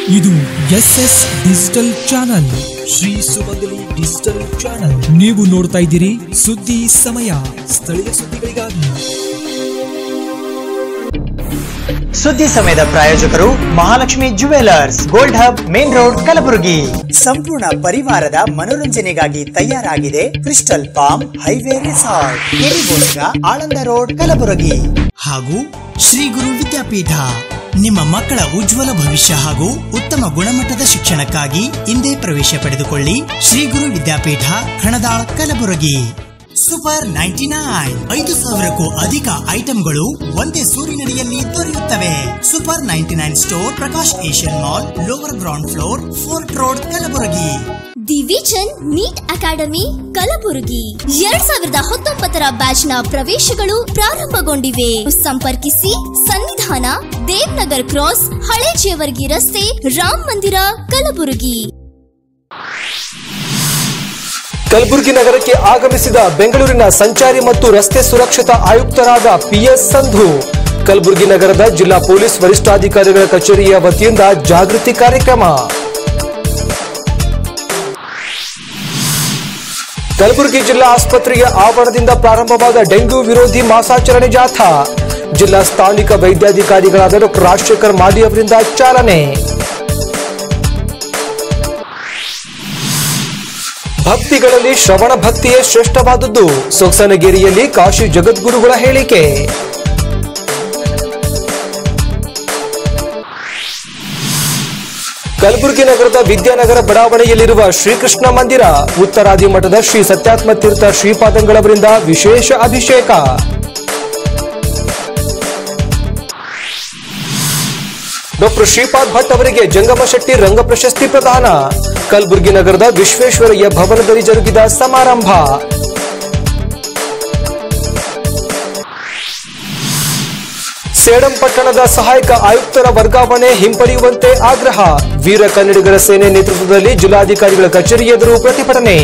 ಇದು S S digital channel Shri Sumangali digital channel ನೀವು ನೋಡ್ತಾ ಇದ್ದೀರಿ ಸುದ್ದಿ ಸಮಯ ಸ್ಥಳೀಯ ಸುದ್ದಿಗಳಿಗಾಗಿ ಸುದ್ದಿ ಸಮಯದ ಪ್ರಾಯೋಜಕರು Mahalakshmi jewellers gold hub main road Kalaburagi ಸಂಪೂರ್ಣ ಪರಿವಾರದ ಮನೋರಂಜನೆಗಾಗಿ ತಯಾರಾಗಿದೆ ಕ್ರಿಸ್ಟಲ್ ಪಾಮ್ ಹೈವೇ ರೆಸಾರ್ಟ್ ಕೆರಿಬೋಸ್ಗ ಆಳಂದ ರೋಡ್ ಕಲಬುರಗಿ ಹಾಗೂ ಶ್ರೀ ಗುರು ವಿದ್ಯಾಪೀಠ ನಿಮ್ಮ ಮಕ್ಕಳ ಉಜ್ವಲ ಭವಿಷ್ಯ ಹಾಗೂ ಉತ್ತಮ ಗುಣಮಟ್ಟದ ಶಿಕ್ಷಣಕ್ಕಾಗಿ ಇಂದೇ ಪ್ರವೇಶ ಪಡೆದುಕೊಳ್ಳಿ Shri Guru Vidyapeetha Khanadal Kalaburagi super ninety nine ಐದು ಸಾವಿರಕ್ಕೂ ಅಧಿಕ ಐಟಂಗಳು ಒಂದೇ ಸೂರಿನಡಿಯಲ್ಲಿ ದೊರೆಯುತ್ತವೆ super ninety nine store Prakash Asian mall lower ground floor fort road Kalaburagi the vision NEET academy Kalaburagi ಎರಡ್ ಸಾವಿರದ ಹತ್ತೊಂಬತ್ತರ ಬ್ಯಾಚ್ ನ ಪ್ರವೇಶಗಳು ಪ್ರಾರಂಭಗೊಂಡಿವೆ ಸಂಪರ್ಕಿಸಿ ಸನ್ನಿಧಾನ ದೇವ್ನಗರ್ ಕ್ರಾಸ್ ಹಳೆ ಜೇವರ್ಗಿ ರಸ್ತೆ ರಾಮ್ ಮಂದಿರ ಕಲಬುರಗಿ ಕಲಬುರಗಿ ನಗರಕ್ಕೆ ಆಗಮಿಸಿದ ಬೆಂಗಳೂರಿನ ಸಂಚಾರಿ ಮತ್ತು ರಸ್ತೆ ಸುರಕ್ಷತಾ ಆಯುಕ್ತರಾದ ಪಿಎಸ್ ಸಂಧು ಕಲಬುರಗಿ ನಗರದ ಜಿಲ್ಲಾ ಪೊಲೀಸ್ ವರಿಷ್ಠಾಧಿಕಾರಿಗಳ ಕಚೇರಿಯ ವತಿಯಿಂದ ಜಾಗೃತಿ ಕಾರ್ಯಕ್ರಮ ಕಲಬುರಗಿ ಜಿಲ್ಲಾ ಆಸ್ಪತ್ರೆಯ ಆವರಣದಿಂದ ಪ್ರಾರಂಭವಾದ ಡೆಂಗ್ಯೂ ವಿರೋಧಿ ಮಾಸಾಚರಣೆ ಜಾಥಾ ಜಿಲ್ಲಾ ಸ್ಥಾನಿಕ ವೈದ್ಯಾಧಿಕಾರಿಗಳಾದ ಡಾಕ್ಟರ್ ರಾಜಶೇಖರ್ ಮಾದಿ ಅವರಿಂದ ಚಾಲನೆ ಭಕ್ತಿಗಳಲ್ಲಿ ಶ್ರವಣ ಭಕ್ತಿಯೇ ಶ್ರೇಷ್ಠವಾದದ್ದು ಸೊಗಸನಗಿರಿಯಲ್ಲಿ ಕಾಶಿ ಜಗದ್ಗುರುಗಳ ಹೇಳಿಕೆ ಕಲಬುರಗಿ ನಗರದ ವಿದ್ಯಾನಗರ ಬಡಾವಣೆಯಲ್ಲಿರುವ ಶ್ರೀಕೃಷ್ಣ ಮಂದಿರ ಉತ್ತರಾದಿ ಮಠದ ಶ್ರೀ ಸತ್ಯಾತ್ಮ ತೀರ್ಥ ಶ್ರೀಪಾದಂಗಳವರಿಂದ ವಿಶೇಷ ಅಭಿಷೇಕ ಡಾಕ್ಟರ್ ಶ್ರೀಪಾದ್ ಭಟ್ ಅವರಿಗೆ ಜಂಗಮ ಶೆಟ್ಟಿ ರಂಗ ಪ್ರಶಸ್ತಿ ಪ್ರದಾನ ಕಲಬುರಗಿ ನಗರದ ವಿಶ್ವೇಶ್ವರಯ್ಯ ಭವನದಲ್ಲಿ ಜರುಗಿದ ಸಮಾರಂಭ ಸೇಡಂ ಪಟ್ಟಣದ ಸಹಾಯಕ ಆಯುಕ್ತರ ವರ್ಗಾವಣೆ ಹಿಂಪಡೆಯುವಂತೆ ಆಗ್ರಹ ವೀರ ಕನ್ನಡಿಗರ ಸೇನೆ ನೇತೃತ್ವದಲ್ಲಿ ಜಿಲ್ಲಾಧಿಕಾರಿಗಳ ಕಚೇರಿ ಎದುರು ಪ್ರತಿಭಟನೆ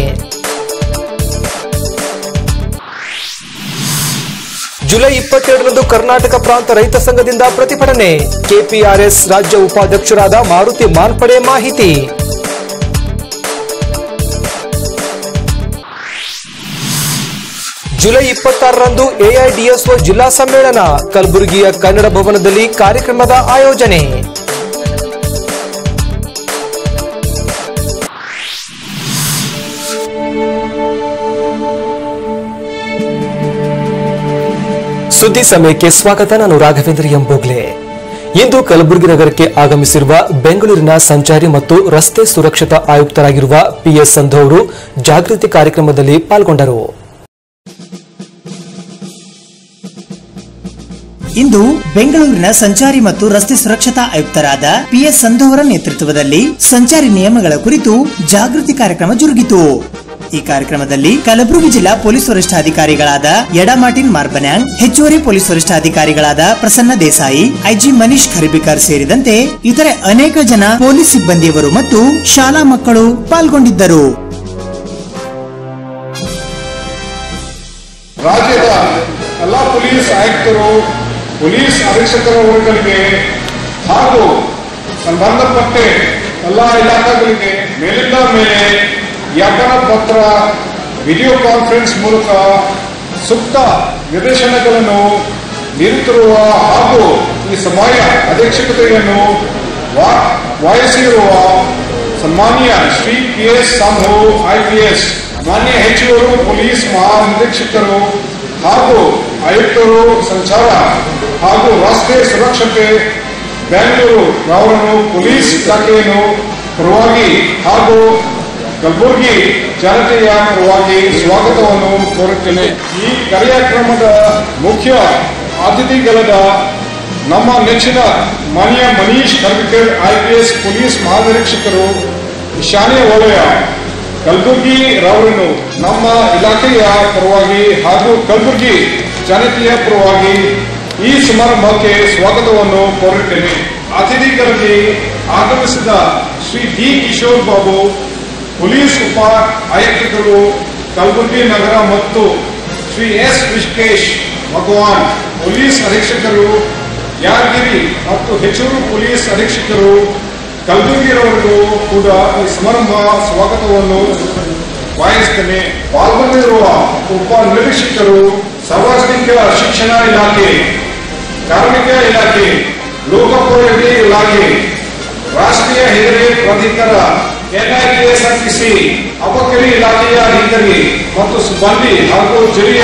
ಜುಲೈ ಇಪ್ಪತ್ತೆರಡರಂದು ಕರ್ನಾಟಕ ಪ್ರಾಂತ ರೈತ ಸಂಘದಿಂದ ಪ್ರತಿಭಟನೆ ಕೆಪಿಆರ್ಎಸ್ ರಾಜ್ಯ ಉಪಾಧ್ಯಕ್ಷರಾದ ಮಾರುತಿ ಮಾರ್ಪಡೆ ಮಾಹಿತಿ ಜುಲೈ ಇಪ್ಪತ್ತಾರರಂದು ಎಐಡಿಎಸ್ಒ ಜಿಲ್ಲಾ ಸಮ್ಮೇಳನ ಕಲಬುರಗಿಯ ಕನ್ನಡ ಭವನದಲ್ಲಿ ಕಾರ್ಯಕ್ರಮದ ಆಯೋಜನೆ ಸುದ್ದಿ ಸಮಯಕ್ಕೆ ಸ್ವಾಗತ ನಾನು ರಾಘವೇಂದ್ರ ಎಂಬೋಗ್ಲೆ ಇಂದು ಕಲಬುರಗಿ ನಗರಕ್ಕೆ ಆಗಮಿಸಿರುವ ಬೆಂಗಳೂರಿನ ಸಂಚಾರಿ ಮತ್ತು ರಸ್ತೆ ಸುರಕ್ಷತಾ ಆಯುಕ್ತರಾಗಿರುವ ಪಿಎಸ್ ಸಂಧು ಅವರು ಜಾಗೃತಿ ಕಾರ್ಯಕ್ರಮದಲ್ಲಿ ಪಾಲ್ಗೊಂಡರು ಇಂದು ಬೆಂಗಳೂರಿನ ಸಂಚಾರಿ ಮತ್ತು ರಸ್ತೆ ಸುರಕ್ಷತಾ ಆಯುಕ್ತರಾದ ಪಿಎಸ್ ಸಂಧು ಅವರ ನೇತೃತ್ವದಲ್ಲಿ ಸಂಚಾರಿ ನಿಯಮಗಳ ಕುರಿತು ಜಾಗೃತಿ ಕಾರ್ಯಕ್ರಮ ಜರುಗಿತು ಈ ಕಾರ್ಯಕ್ರಮದಲ್ಲಿ ಕಲಬುರಗಿ ಜಿಲ್ಲಾ ಪೊಲೀಸ್ ವರಿಷ್ಠಾಧಿಕಾರಿಗಳಾದ ಎಡಾ ಮಾರ್ಟಿನ್ ಮಾರ್ಬನ್ಯಾಂಗ್ ಹೆಚ್ಚುವರಿ ಪೊಲೀಸ್ ವರಿಷ್ಠಾಧಿಕಾರಿಗಳಾದ ಪ್ರಸನ್ನ ದೇಸಾಯಿ ಐಜಿ ಮನೀಶ್ ಖರಿಬಿಕರ್ ಸೇರಿದಂತೆ ಇತರೆ ಅನೇಕ ಜನ ಪೊಲೀಸ್ ಸಿಬ್ಬಂದಿಯವರು ಮತ್ತು ಶಾಲಾ ಮಕ್ಕಳು ಪಾಲ್ಗೊಂಡಿದ್ದರು ರಾಜ್ಯದ ಎಲ್ಲ ಪೊಲೀಸ್ ಆಯುಕ್ತರು ಪೊಲೀಸ್ ಅಧೀಕ್ಷಕರುಗಳಿಗೆ ಹಾಗೂ ಸಂಬಂಧಪಟ್ಟ ಎಲ್ಲ ಇಲಾಖೆಗಳಿಗೆ ಮೇಲಿಂದ ಮೇಲೆ ವ್ಯಾಪಾರ ಪತ್ರ ವಿಡಿಯೋ ಕಾನ್ಫರೆನ್ಸ್ ಮೂಲಕ ಸೂಕ್ತ ನಿರ್ದೇಶನಗಳನ್ನು ನೀಡುತ್ತಿರುವ ಹಾಗೂ ಈ ಸಮಯ ಅಧ್ಯಕ್ಷತೆಯನ್ನು ವಾ- ವಹಿಸಿರುವ ಸನ್ಮಾನ್ಯ Shri P S Sandhu IPS ಮಾನ್ಯ ಹೆಚ್ಚುವರು ಪೊಲೀಸ್ ಮಹಾನಿರೀಕ್ಷಕರು ಹಾಗೂ ಆಯುಕ್ತರು ಸಂಚಾರ ಹಾಗೂ ರಸ್ತೆ ಸುರಕ್ಷತೆ ಬೆಂಗಳೂರು ಅವರನ್ನು ಪೊಲೀಸ್ ಇಲಾಖೆಯನ್ನು ಪರವಾಗಿ ಹಾಗೂ ಕಲಬುರಗಿ ಜನತೆಯ ಪರವಾಗಿ ಸ್ವಾಗತವನ್ನು ಕೋರುತ್ತೇನೆ ಈ ಕಾರ್ಯಕ್ರಮದ ಮುಖ್ಯ ಅತಿಥಿಗಳಾದ ನಮ್ಮ ನೆಚ್ಚಿನ ಮಾನ್ಯ ಮನೀಶ್ ಖರ್ಬಿಕರ್ ಐಪಿಎಸ್ ಪೊಲೀಸ್ ಮಹಾನಿರೀಕ್ಷಕರು ಈಶಾನ್ಯ ವಲಯ ಕಲಬುರ್ಗಿ ರವರನ್ನು ನಮ್ಮ ಇಲಾಖೆಯ ಪರವಾಗಿ ಹಾಗೂ ಕಲಬುರ್ಗಿ ಜನತೆಯ ಪರವಾಗಿ ಈ ಸಮಾರಂಭಕ್ಕೆ ಸ್ವಾಗತವನ್ನು ಕೋರುತ್ತೇನೆ ಅತಿಥಿಗಳಲ್ಲಿ ಆಗಮಿಸಿದ ಶ್ರೀ ಡಿ ಕಿಶೋರ್ ಬಾಬು ಪೊಲೀಸ್ ಉಪ ಆಯುಕ್ತರು ಕಲಬುರಗಿ ನಗರ ಮತ್ತು ಶ್ರೀ ಎಸ್ ಋಷಿಕೇಶ್ ಭಗವಾನ್ ಪೊಲೀಸ್ ಅಧೀಕ್ಷಕರು ಯಾದಗಿರಿ ಮತ್ತು ಹೆಚ್ಚೂರು ಪೊಲೀಸ್ ಅಧೀಕ್ಷಕರು ಕಲಬುರಗಿಯವರಿಗೂ ಕೂಡ ಈ ಸಮಾರಂಭ ಸ್ವಾಗತವನ್ನು ವಾಯಿಸ್ತೇನೆ ಪಾಲ್ಗೊಂಡಿರುವ ಉಪ ನಿರೀಕ್ಷಕರು ಸಾರ್ವಜನಿಕ ಶಿಕ್ಷಣ ಇಲಾಖೆ ಕಾರ್ಮಿಕ ಇಲಾಖೆ ಲೋಕೋಪಯೋಗಿ ಇಲಾಖೆ ರಾಷ್ಟ್ರೀಯ ಹೆರಿಗೆ ಪ್ರಾಧಿಕಾರ ಎನ್ಐಕೆಎಸ್ಆರ್ಟಿಸಿ ಅಬಕಾರಿ ಇಲಾಖೆಯ ಅಧಿಕಾರಿ ಮತ್ತು ಸಿಬ್ಬಂದಿ ಹಾಗೂ ಜಿಲ್ಲೆಯ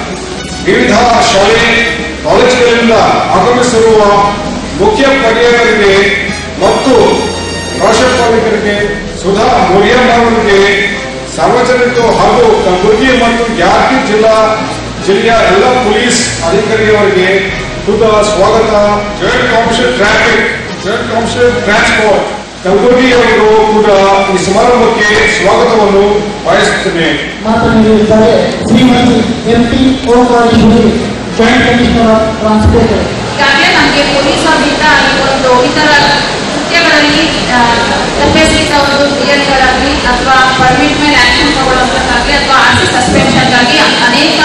ವಿವಿಧ ಶಾಲೆ ಕಾಲೇಜುಗಳಿಂದ ಆಗಮಿಸಿರುವ ಮುಖ್ಯ ಪಡೆಯವರಿಗೆ ಮತ್ತು ರಾಷ್ಟ್ರಪಾಲಕರಿಗೆ ಸುಧಾ ಮುರಿಯಮ್ಮ ಅವರಿಗೆ ಸಾರ್ವಜನಿಕರು ಹಾಗೂ ಕಲಬುರಗಿ ಮತ್ತು ಯಾದಗಿರಿ ಜಿಲ್ಲಾ ಜಿಲ್ಲೆಯ ಎಲ್ಲ ಪೊಲೀಸ್ ಅಧಿಕಾರಿಯವರಿಗೆ ಖುದ ಸ್ವಾಗತ joint commission traffic joint commission transport Kalaburagi ಅವರು ಕೂಡ ಈ ಸಮಾರಂಭಕ್ಕೆ ಸ್ವಾಗತವನ್ನು ಬಯಸುತ್ತೇನೆ ಮಾತನಾಡಿರುತ್ತಾರೆ Shrimati M P Omkareshwari joint commissioner of transport ಈಗಾಗಲೇ ನಮಗೆ ಪೊಲೀಸ್ ಅವ್ರಿಂದ ಈ ಒಂದು ಇತರ ಕೃತ್ಯಗಳಲ್ಲಿ ತಪ್ಪಿಸಿದ ಒಂದು ಕ್ರಿಯೆಗಳಾಗಲಿ ಅಥವಾ ಪರ್ಮಿಟ್ ಮೇಲೆ ಆಕ್ಷನ್ ತಗೊಳ್ಳೋದಕ್ಕಾಗಲಿ ಅಥವಾ ಆರ್ ಸಿ ಸಸ್ಪೆನ್ಷನ್ಗಾಗಿ ಅನೇಕ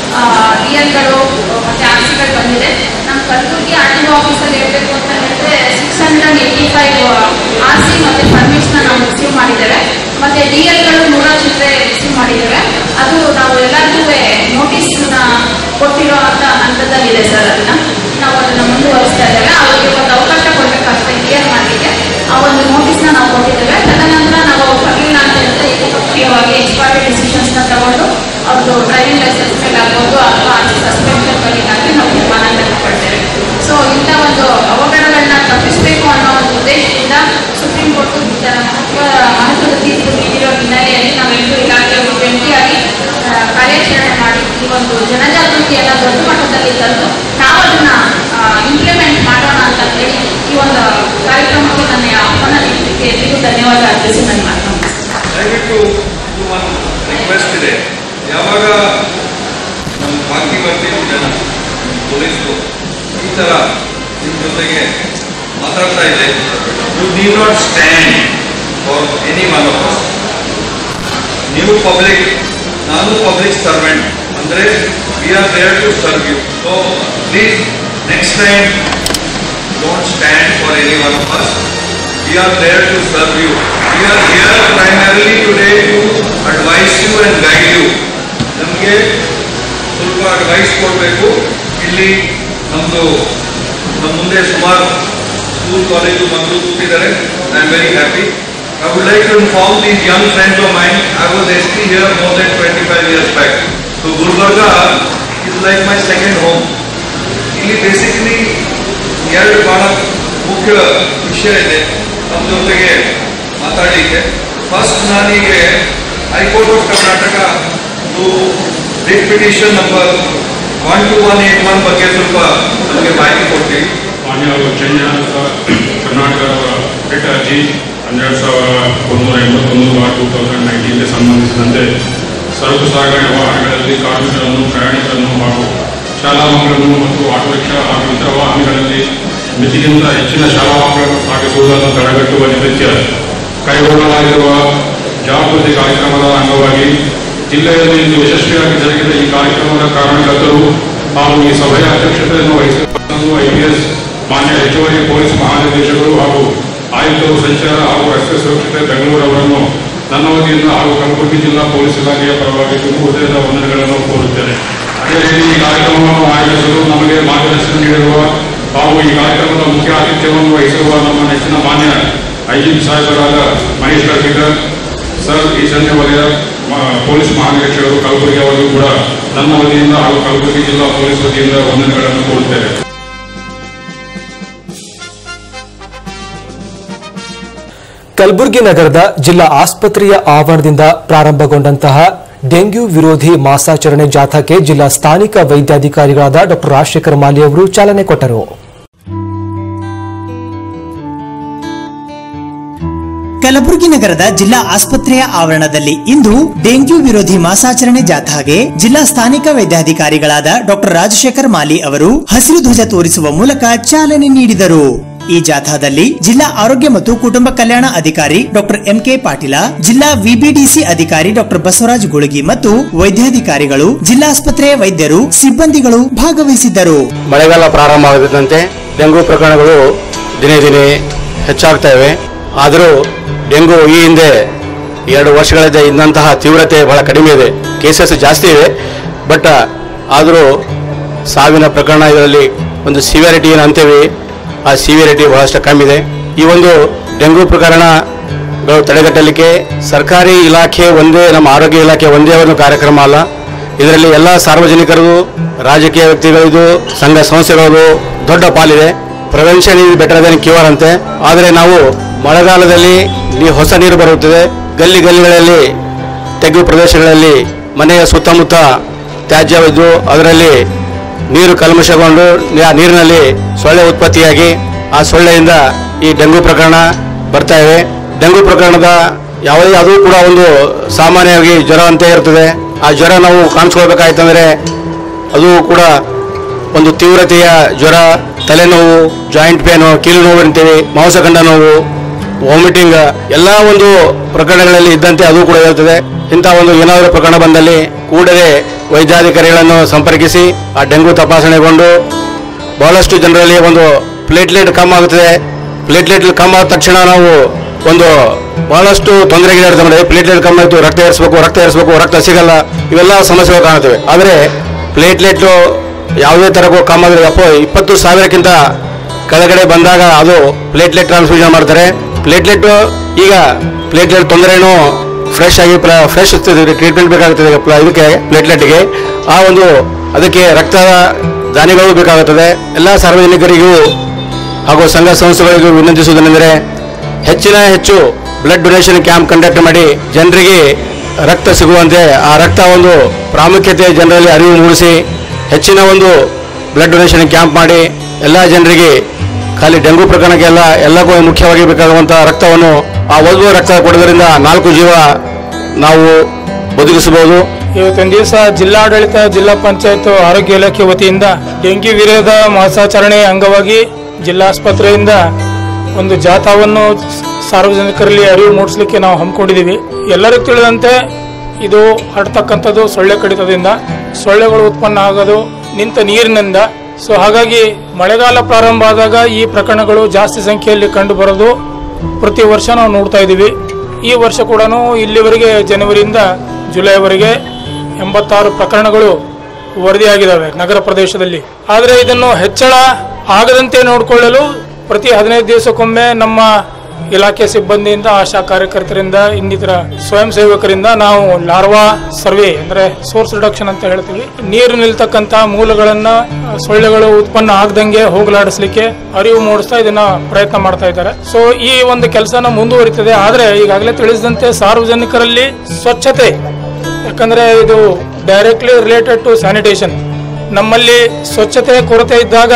ಡಿಎಲ್ಗಳು ಮತ್ತೆ ಆರ್ ಸಿಗಳು ಬಂದಿದೆ ನಮ್ಮ ಕಲಬುರಗಿ ಆರ್ ಟಿ ಆಫೀಸಲ್ಲಿ ಹೇಳಬೇಕು ಅಂತ ಹೇಳಿದ್ರೆ six hundred eighty five R C ಮತ್ತೆ ಪರ್ಮಿಟ್ಸ್ನ ನಾವು ರಿಸೀವ್ ಮಾಡಿದ್ದೇವೆ ಮತ್ತೆ ಡಿ ಎಲ್ಗಳು ನೂರ ಚಿಲ್ಲರೆ ರಿಸೀವ್ ಮಾಡಿದ್ದೇವೆ ಅದು ನಾವು ಎಲ್ಲರಿಗೂ ನೋಟಿಸ್ನ ಕೊಟ್ಟಿರೋ ಅಂತ ಹಂತದಲ್ಲಿದೆ ಸರ್ ಅದನ್ನ ನಾವು ಅದನ್ನ ಮುಂದುವರಿಸ್ತಾ ಇದ್ದೇವೆ ಅವರಿಗೆ ಒಂದು ಅವಕಾಶ ಕೊಡಬೇಕಾಗುತ್ತೆ ಕ್ಲಿಯರ್ ಮಾಡಲಿಕ್ಕೆ ಆ ಒಂದು ನೋಟಿಸ್ನ ನಾವು ಕೊಟ್ಟಿದ್ದೇವೆ ತದನಂತರ ನಾವು ಅವ್ರು ಬರಲಿಲ್ಲ ಅಂತ ಹೇಳಿದ್ರೆ ಏಕಪಕ್ಷೀಯವಾಗಿ ಎಕ್ಸ್ಪರ್ಟ್ ಡಿಸಿಷನ್ಸ್ನ ತಗೊಂಡು ಅವ್ರದ್ದು ಡ್ರೈವಿಂಗ್ ಲೈಸೆನ್ಸ್ ಮೇಲೆ ಆಗ್ಬೋದು ಅಥವಾ ಸಸ್ಪೆನ್ಷನ್ ಬರಲಿಕ್ಕಾಗಿ ನಾವು ತೀರ್ಮಾನ ತೆಗೆದುಕೊಳ್ತೇವೆ ಸೊ ಇಂಥ ಒಂದು ಅವಘಡಗಳನ್ನ ತಪ್ಪಿಸಬೇಕು ಅನ್ನೋ ಒಂದು ಉದ್ದೇಶದಿಂದ ಸುಪ್ರೀಂ ಕೋರ್ಟ್ ಇದರ ಮಹತ್ವ ಮಹತ್ವದ ತೀರ್ಪು ನೀಡಿರೋ ಹಿನ್ನೆಲೆಯಲ್ಲಿ ನಾವೆಲ್ಲರೂ ಈಗಾಗಲೇ ಒಂದು ಜಂಟಿಯಾಗಿ ಆ, ಕಾರ್ಯಾಚರಣೆ ಮಾಡಿ ಈ ಒಂದು ಜನಜಾಗೃತಿಯನ್ನ ದೊಡ್ಡ ಮಟ್ಟದಲ್ಲಿ ತಂದು ನಾವು ಅದನ್ನ ಇಂಪ್ಲಿಮೆಂಟ್ ಮಾಡೋಣ ಅಂತ ಹೇಳಿ ಈ ಒಂದು ಕಾರ್ಯಕ್ರಮಕ್ಕೆ ನನ್ನ ಆಹ್ವಾನ ನೀಡಲಿಕ್ಕೆ ಎಲ್ರಿಗೂ ಧನ್ಯವಾದ ಅರ್ಪಿಸಿ ನನ್ನ ಮಾತನ್ನು ದಯವಿಟ್ಟು ಇದು ಒಂದು ರಿಕ್ವೆಸ್ಟ್ ಇದೆ ಯಾವಾಗ ನಮ್ಮ ಬಾಕಿ ಬರ್ತೀವಿ ಜನ ಪೊಲೀಸರು ಈ ಥರ ನಿಮ್ಮ ಜೊತೆಗೆ ಮಾತಾಡ್ತಾ ಇದೆ you do not stand for any one of us ನೀವು ಪಬ್ಲಿಕ್ ನಾನು ಪಬ್ಲಿಕ್ ಸರ್ವೆಂಟ್ ಅಂದರೆ we are there to serve you so please next time don't stand for any one of us we are there to serve you. We are here primarily today to advise you and guide you. ನಮಗೆ ಸ್ವಲ್ಪ advice ಕೊಡಬೇಕು ಇಲ್ಲಿ ನಮ್ಮದು ನಮ್ಮ ಮುಂದೆ ಸುಮಾರು school college ಮಕ್ಕಳು ಕೂತಿದ್ದಾರೆ I am very happy I would like to inform these young friends of mind I was S P here more than twenty five years back so Gulbarga is like my second home ಇಲ್ಲಿ basically ಎರಡು ಬಹಳ ಮುಖ್ಯ ವಿಷಯ ಇದೆ ನಮ್ಮ ಜೊತೆಗೆ ಮಾತಾಡಲಿಕ್ಕೆ first ನಾನೀಗೆ high court of Karnataka writ petition number one two one eight one ಬಗ್ಗೆ ಸ್ವಲ್ಪ ನಮಗೆ ಮಾಹಿತಿ ಕೊಡ್ತೀವಿ ಮಾನ್ಯ ಚೈನ್ಯಾತ ಕರ್ನಾಟಕದವರ ರಿಟ್ ಅರ್ಜಿ ಹನ್ನೆರಡು ಸಾವಿರ ಒಂದೂರ ಎಂಬತ್ತೊಂದು ಬಾರ್ ಟೂ ತೌಸಂಡ್ ನೈನ್ಟೀನ್ಗೆ ಸಂಬಂಧಿಸಿದಂತೆ ಸರಕು ಸಾಗಣೆ ವಾಹನಗಳಲ್ಲಿ ಕಾರ್ಮಿಕರನ್ನು ಪ್ರಯಾಣಿಕರನ್ನು ಹಾಗೂ ಶಾಲಾ ಮಕ್ಕಳನ್ನು ಮತ್ತು ಆಟೋ ರಿಕ್ಷಾ ಹಾಗೂ ಇತರ ವಾಹನಗಳಲ್ಲಿ ಮಿತಿಗಿಂತ ಹೆಚ್ಚಿನ ಶಾಲಾ ಮಕ್ಕಳನ್ನು ಸಾಗಿಸುವುದನ್ನು ತಡೆಗಟ್ಟುವ ನಿಮಿತ್ತ ಕೈಗೊಳ್ಳಲಾಗಿರುವ ಜಾಗೃತಿ ಕಾರ್ಯಕ್ರಮದ ಅಂಗವಾಗಿ ಜಿಲ್ಲೆಯಲ್ಲಿ ಇಂದು ಯಶಸ್ವಿಯಾಗಿ ಜರುಗಿದ ಈ ಕಾರ್ಯಕ್ರಮದ ಕಾರಣಕರ್ತರು ಹಾಗೂ ಈ ಸಭೆಯ ಅಧ್ಯಕ್ಷತೆಯನ್ನು ವಹಿಸಿರುವ ಐಪಿಎಸ್ ಮಾನ್ಯ ಹೆಚ್ಚುವರಿ ಪೊಲೀಸ್ ಮಹಾನಿರ್ದೇಶಕರು ಹಾಗೂ ಆಯುಕ್ತರು ಸಂಚಾರ ಹಾಗೂ ರಸ್ತೆ ಸುರಕ್ಷತೆ ಬೆಂಗಳೂರು ಅವರನ್ನು ನನ್ನ ವತಿಯಿಂದ ಹಾಗೂ ಕಲಬುರಗಿ ಜಿಲ್ಲಾ ಪೊಲೀಸ್ ಇಲಾಖೆಯ ಪರವಾಗಿ ತುಂಬು ಹೃದಯದ ವಂದನೆಗಳನ್ನು ಕೋರುತ್ತೇನೆ ಅದೇ ರೀತಿ ಈ ಕಾರ್ಯಕ್ರಮವನ್ನು ಆಯೋಜಿಸಲು ನಮಗೆ ಮಾರ್ಗದರ್ಶನ ನೀಡಿರುವ ಹಾಗೂ ಈ ಕಾರ್ಯಕ್ರಮದ ಮುಖ್ಯ ಆತಿಥ್ಯವನ್ನು ವಹಿಸಿರುವ ನಮ್ಮ ನೆಚ್ಚಿನ ಮಾನ್ಯ ಐಜಿಪಿ ಸಾಹೇಬರಾದ ಮಹೇಶ್ ಕರ್ಕಿಕರ್ ಸರ್ ಈಶಾನ್ಯ ವಲಯ ಮ- ಪೊಲೀಸ್ ಮಹಾನಿರೀಕ್ಷಕರು ಕಲಬುರಗಿ ಅವರಿಗೂ ಕೂಡ ನನ್ನ ವತಿಯಿಂದ ಹಾಗೂ ಕಲಬುರಗಿ ಜಿಲ್ಲಾ ಪೊಲೀಸ್ ವತಿಯಿಂದ ವಂದನೆಗಳನ್ನು ಕೋರುತ್ತೇವೆ ಕಲಬುರಗಿ ನಗರದ ಜಿಲ್ಲಾ ಆಸ್ಪತ್ರೆಯ ಆವರಣದಿಂದ ಪ್ರಾರಂಭಗೊಂಡಂತಹ ಡೆಂಗ್ಯೂ ವಿರೋಧಿ ಮಾಸಾಚರಣೆ ಜಾಥಾಕ್ಕೆ ಜಿಲ್ಲಾ ಸ್ಥಾನಿಕ ವೈದ್ಯಾಧಿಕಾರಿಗಳಾದ ಡಾ ರಾಜಶೇಖರ್ ಮಾಲಿ ಅವರು ಚಾಲನೆ ಕೊಟ್ಟರು ಕಲಬುರಗಿ ನಗರದ ಜಿಲ್ಲಾ ಆಸ್ಪತ್ರೆಯ ಆವರಣದಲ್ಲಿ ಇಂದು ಡೆಂಗ್ಯೂ ವಿರೋಧಿ ಮಾಸಾಚರಣೆ ಜಾಥಾಗೆ ಜಿಲ್ಲಾ ಸ್ಥಾನಿಕ ವೈದ್ಯಾಧಿಕಾರಿಗಳಾದ ಡಾಕ್ಟರ್ ರಾಜಶೇಖರ್ ಮಾಲಿ ಅವರು ಹಸಿರು ಧ್ವಜ ತೋರಿಸುವ ಮೂಲಕ ಚಾಲನೆ ನೀಡಿದರು ಈ ಜಾಥಾದಲ್ಲಿ ಜಿಲ್ಲಾ ಆರೋಗ್ಯ ಮತ್ತು ಕುಟುಂಬ ಕಲ್ಯಾಣ ಅಧಿಕಾರಿ ಡಾಕ್ಟರ್ ಎಂಕೆ ಪಾಟೀಲ ಜಿಲ್ಲಾ ವಿಬಿಡಿಸಿ ಅಧಿಕಾರಿ ಡಾಕ್ಟರ್ ಬಸವರಾಜ್ ಗುಳಗಿ ಮತ್ತು ವೈದ್ಯಾಧಿಕಾರಿಗಳು ಜಿಲ್ಲಾಸ್ಪತ್ರೆಯ ವೈದ್ಯರು ಸಿಬ್ಬಂದಿಗಳು ಭಾಗವಹಿಸಿದ್ದರು ಮಳೆಗಾಲ ಪ್ರಾರಂಭವಾಗುತ್ತಿದ್ದಂತೆ ಡೆಂಗು ಪ್ರಕರಣಗಳು ದಿನೇ ದಿನೇ ಹೆಚ್ಚಾಗ್ತಾ ಇವೆ ಆದರೂ ಡೆಂಗು ಈ ಹಿಂದೆ ಎರಡು ವರ್ಷಗಳಿಂದ ಇದ್ದಂತಹ ತೀವ್ರತೆ ಬಹಳ ಕಡಿಮೆ ಇದೆ ಕೇಸಸ್ ಜಾಸ್ತಿ ಇವೆ ಬಟ್ ಆದರೂ ಸಾವಿನ ಪ್ರಕರಣ ಇದರಲ್ಲಿ ಒಂದು ಸಿವಿಯಾರಿಟಿ ಏನು ಅಂತೇವೆ ಆ ಸಿವಿಯಾರಿಟಿ ಬಹಳಷ್ಟು ಕಮ್ಮಿ ಇದೆ ಈ ಒಂದು ಡೆಂಗು ಪ್ರಕರಣಗಳು ತಡೆಗಟ್ಟಲಿಕ್ಕೆ ಸರ್ಕಾರಿ ಇಲಾಖೆ ಒಂದೇ ನಮ್ಮ ಆರೋಗ್ಯ ಇಲಾಖೆ ಒಂದೇ ಒಂದು ಕಾರ್ಯಕ್ರಮ ಅಲ್ಲ ಇದರಲ್ಲಿ ಎಲ್ಲ ಸಾರ್ವಜನಿಕರು ರಾಜಕೀಯ ವ್ಯಕ್ತಿಗಳದು ಸಂಘ ಸಂಸ್ಥೆಗಳದು ದೊಡ್ಡ ಪಾಲಿದೆ prevention is better than cure ಅಂತೆ ಆದರೆ ನಾವು ಮಳೆಗಾಲದಲ್ಲಿ ನೀ ಹೊಸ ನೀರು ಬರುತ್ತದೆ ಗಲ್ಲಿ ಗಲ್ಲಿಗಳಲ್ಲಿ ತೆಗ್ಗು ಪ್ರದೇಶಗಳಲ್ಲಿ ಮನೆಯ ಸುತ್ತಮುತ್ತ ತ್ಯಾಜ್ಯವಿದ್ದು ಅದರಲ್ಲಿ ನೀರು ಕಲ್ಮಶಗೊಂಡು ಆ ನೀರಿನಲ್ಲಿ ಸೊಳ್ಳೆ ಉತ್ಪತ್ತಿಯಾಗಿ ಆ ಸೊಳ್ಳೆಯಿಂದ ಈ ಡೆಂಗು ಪ್ರಕರಣ ಬರ್ತಾ ಇವೆ ಡೆಂಗು ಪ್ರಕರಣದ ಯಾವುದೇ ಅದು ಕೂಡ ಒಂದು ಸಾಮಾನ್ಯವಾಗಿ ಜ್ವರ ಅಂತ ಇರ್ತದೆ ಆ ಜ್ವರ ನಾವು ಕಾಣಿಸ್ಕೊಳ್ಬೇಕಾಯ್ತಂದ್ರೆ ಅದು ಕೂಡ ಒಂದು ತೀವ್ರತೆಯ ಜ್ವರ ತಲೆನೋವು ಜಾಯಿಂಟ್ ಪೇನು ಕೀಲು ನೋವು ಅಂತೀವಿ ಮಾಂಸಖಂಡ ನೋವು ವಾಮಿಟಿಂಗ್ ಎಲ್ಲ ಒಂದು ಪ್ರಕರಣಗಳಲ್ಲಿ ಇದ್ದಂತೆ ಅದು ಕೂಡ ಇರುತ್ತದೆ ಇಂಥ ಒಂದು ಏನಾದರೂ ಪ್ರಕರಣ ಬಂದಲ್ಲಿ ಕೂಡಲೇ ವೈದ್ಯಾಧಿಕಾರಿಗಳನ್ನು ಸಂಪರ್ಕಿಸಿ ಆ ಡೆಂಗು ತಪಾಸಣೆಗೊಂಡು ಬಹಳಷ್ಟು ಜನರಲ್ಲಿ ಒಂದು ಪ್ಲೇಟ್ಲೆಟ್ ಕಮ್ಮಿ ಆಗುತ್ತದೆ ಪ್ಲೇಟ್ಲೆಟ್ ಕಮ್ಮಿ ಆದ ತಕ್ಷಣ ನಾವು ಒಂದು ಬಹಳಷ್ಟು ತೊಂದರೆಗೀಡಾಡ್ತಾ ಮಾಡಿದೆ ಪ್ಲೇಟ್ಲೆಟ್ ಕಮ್ಮಿ ಆಯಿತು ರಕ್ತ ಏರಿಸಬೇಕು ರಕ್ತ ಏರಿಸಬೇಕು ರಕ್ತ ಸಿಗಲ್ಲ ಇವೆಲ್ಲ ಸಮಸ್ಯೆಗಳು ಕಾಣುತ್ತವೆ ಆದರೆ ಪ್ಲೇಟ್ಲೆಟ್ ಯಾವುದೇ ಥರಕ್ಕೂ ಕಮ್ಮಿ ಆದರೆ ಅಪ್ಪೋ ಇಪ್ಪತ್ತು ಸಾವಿರಕ್ಕಿಂತ ಕೆಳಗಡೆ ಬಂದಾಗ ಅದು ಪ್ಲೇಟ್ಲೆಟ್ ಟ್ರಾನ್ಸ್ಫ್ಯೂಷನ್ ಮಾಡ್ತಾರೆ ಪ್ಲೇಟ್ಲೆಟ್ ಈಗ ಪ್ಲೇಟ್ಲೆಟ್ ತೊಂದರೆನೂ ಫ್ರೆಶ್ ಆಗಿ ಫ್ರೆಶ್ ಟ್ರೀಟ್ಮೆಂಟ್ ಬೇಕಾಗುತ್ತದೆ ಈಗ ಪ್ಲ- ಇದಕ್ಕೆ ಪ್ಲೇಟ್ಲೆಟ್ಗೆ ಆ ಒಂದು ಅದಕ್ಕೆ ರಕ್ತದ ದಾನಿಗಳು ಬೇಕಾಗುತ್ತದೆ ಎಲ್ಲ ಸಾರ್ವಜನಿಕರಿಗೂ ಹಾಗೂ ಸಂಘ ಸಂಸ್ಥೆಗಳಿಗೂ ವಿನಂತಿಸುವುದೇನೆಂದರೆ ಹೆಚ್ಚಿನ ಹೆಚ್ಚು ಬ್ಲಡ್ ಡೊನೇಷನ್ ಕ್ಯಾಂಪ್ ಕಂಡಕ್ಟ್ ಮಾಡಿ ಜನರಿಗೆ ರಕ್ತ ಸಿಗುವಂತೆ ಆ ರಕ್ತ ಒಂದು ಪ್ರಾಮುಖ್ಯತೆ ಜನರಲ್ಲಿ ಅರಿವು ಮೂಡಿಸಿ ಹೆಚ್ಚಿನ ಒಂದು ಬ್ಲಡ್ ಡೊನೇಷನ್ ಕ್ಯಾಂಪ್ ಮಾಡಿ ಎಲ್ಲ ಜನರಿಗೆ ಖಾಲಿ ಡೆಂಗು ಪ್ರಕರಣಕ್ಕೆಲ್ಲ ಎಲ್ಲಕ್ಕೂ ಮುಖ್ಯವಾಗಿ ಬೇಕಾಗುವಂತಹ ರಕ್ತವನ್ನು ಆ ಒಂದು ರಕ್ತ ಕೊಡೋದ್ರಿಂದ ನಾಲ್ಕು ಜೀವ ನಾವು ಬದುಕಿಸಬಹುದು ಇವತ್ತೊಂದು ದಿವಸ ಜಿಲ್ಲಾಡಳಿತ ಜಿಲ್ಲಾ ಪಂಚಾಯತ್ ಆರೋಗ್ಯ ಇಲಾಖೆ ವತಿಯಿಂದ ಡೆಂಗಿ ವಿರೋಧ ಮಾಸಾಚರಣೆ ಅಂಗವಾಗಿ ಜಿಲ್ಲಾಸ್ಪತ್ರೆಯಿಂದ ಒಂದು ಜಾಥಾವನ್ನು ಸಾರ್ವಜನಿಕರಲ್ಲಿ ಅರಿವು ಮೂಡಿಸಲಿಕ್ಕೆ ನಾವು ಹಮ್ಮಿಕೊಂಡಿದ್ದೀವಿ ಎಲ್ಲರಿಗೂ ತಿಳಿದಂತೆ ಇದು ಹರಡ್ತಕ್ಕಂಥದ್ದು ಸೊಳ್ಳೆ ಕಡಿತದಿಂದ ಸೊಳ್ಳೆಗಳು ಉತ್ಪನ್ನ ಆಗೋದು ನಿಂತ ನೀರಿನಿಂದ ಸೊ ಹಾಗಾಗಿ ಮಳೆಗಾಲ ಪ್ರಾರಂಭ ಆದಾಗ ಈ ಪ್ರಕರಣಗಳು ಜಾಸ್ತಿ ಸಂಖ್ಯೆಯಲ್ಲಿ ಕಂಡು ಬರೋದು ಪ್ರತಿ ವರ್ಷ ನಾವು ನೋಡ್ತಾ ಇದ್ದೀವಿ ಈ ವರ್ಷ ಕೂಡ ಇಲ್ಲಿವರೆಗೆ ಜನವರಿಯಿಂದ ಜುಲೈವರೆಗೆ ಎಂಬತ್ತಾರು ಪ್ರಕರಣಗಳು ವರದಿಯಾಗಿದ್ದಾವೆ ನಗರ ಪ್ರದೇಶದಲ್ಲಿ ಆದರೆ ಇದನ್ನು ಹೆಚ್ಚಳ ಆಗದಂತೆ ನೋಡಿಕೊಳ್ಳಲು ಪ್ರತಿ ಹದಿನೈದು ದಿವಸಕ್ಕೊಮ್ಮೆ ನಮ್ಮ ಇಲಾಖೆ ಸಿಬ್ಬಂದಿಯಿಂದ ಆಶಾ ಕಾರ್ಯಕರ್ತರಿಂದ ಇನ್ನಿತರ ಸ್ವಯಂ ಸೇವಕರಿಂದ ನಾವು ಲಾರ್ವಾ ಸರ್ವೆ ಅಂದ್ರೆ ಸೋರ್ಸ್ ರಿಡಕ್ಷನ್ ಅಂತ ಹೇಳ್ತೀವಿ ನೀರು ನಿಲ್ತಕ್ಕಂತ ಮೂಲಗಳನ್ನ ಆ, ಸೊಳ್ಳೆಗಳು ಉತ್ಪನ್ನ ಆಗದಂಗೆ ಹೋಗಲಾಡಿಸ್ಲಿಕ್ಕೆ ಅರಿವು ಮೂಡಿಸ್ತಾ ಇದನ್ನ ಪ್ರಯತ್ನ ಮಾಡ್ತಾ ಇದ್ದಾರೆ ಸೊ ಈ ಒಂದು ಕೆಲಸನ ಮುಂದುವರಿತದೆ ಆದ್ರೆ ಈಗಾಗಲೇ ತಿಳಿಸಿದಂತೆ ಸಾರ್ವಜನಿಕರಲ್ಲಿ ಸ್ವಚ್ಛತೆ ಯಾಕಂದ್ರೆ ಇದು ಡೈರೆಕ್ಟ್ಲಿ ರಿಲೇಟೆಡ್ ಟು ಸ್ಯಾನಿಟೇಷನ್ ನಮ್ಮಲ್ಲಿ ಸ್ವಚ್ಛತೆ ಕೊರತೆ ಇದ್ದಾಗ